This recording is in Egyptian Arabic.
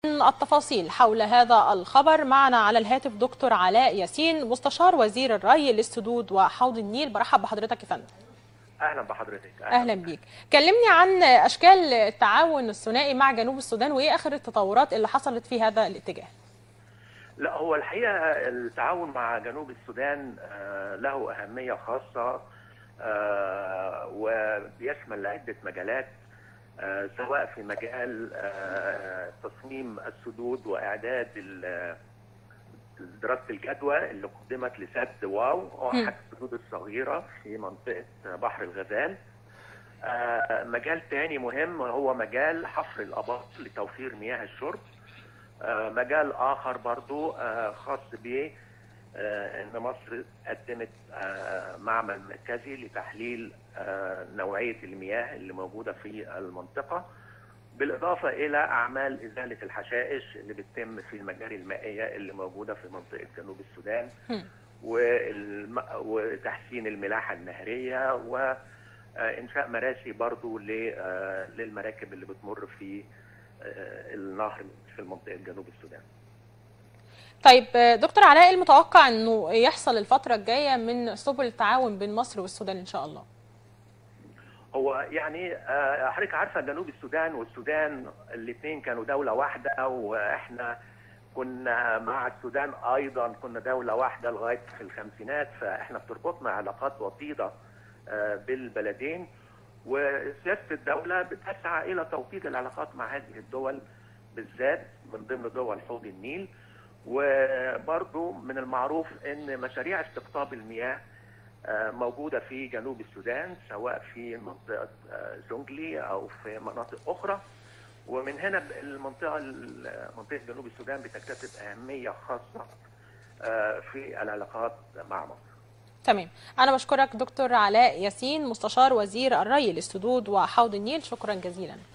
التفاصيل حول هذا الخبر معنا على الهاتف دكتور علاء ياسين مستشار وزير الري للسدود وحوض النيل برحب بحضرتك يا فندم اهلا بحضرتك اهلا بيك كلمني عن اشكال التعاون الثنائي مع جنوب السودان وايه اخر التطورات اللي حصلت في هذا الاتجاه لا هو الحقيقه التعاون مع جنوب السودان له اهميه خاصه وبيشمل عده مجالات سواء في مجال تصميم السدود واعداد دراسه الجدوى اللي قدمت لسد واو واحد السدود الصغيره في منطقه بحر الغزال. مجال ثاني مهم هو مجال حفر الاباط لتوفير مياه الشرب. مجال اخر برضو خاص ب ان مصر قدمت معمل مركزي لتحليل نوعيه المياه اللي موجوده في المنطقه بالاضافه الى اعمال ازاله الحشائش اللي بتتم في المجاري المائيه اللي موجوده في منطقه جنوب السودان والم... وتحسين الملاحه النهريه وانشاء مراسي برضو للمراكب اللي بتمر في النهر في منطقه جنوب السودان. طيب دكتور علاء المتوقع انه يحصل الفتره الجايه من سبل التعاون بين مصر والسودان ان شاء الله؟ هو يعني حضرتك عارفه جنوب السودان والسودان الاثنين كانوا دوله واحده واحنا كنا مع السودان ايضا كنا دوله واحده لغايه في الخمسينات فاحنا بتربطنا علاقات وطيده بالبلدين وسياسه الدوله بتسعى الى توطيد العلاقات مع هذه الدول بالذات من ضمن دول حوض النيل وبرضه من المعروف ان مشاريع استقطاب المياه موجوده في جنوب السودان سواء في منطقه زونجلي او في مناطق اخرى ومن هنا المنطقه منطقه جنوب السودان بتكتسب اهميه خاصه في العلاقات مع مصر. تمام انا بشكرك دكتور علاء ياسين مستشار وزير الري للسدود وحوض النيل شكرا جزيلا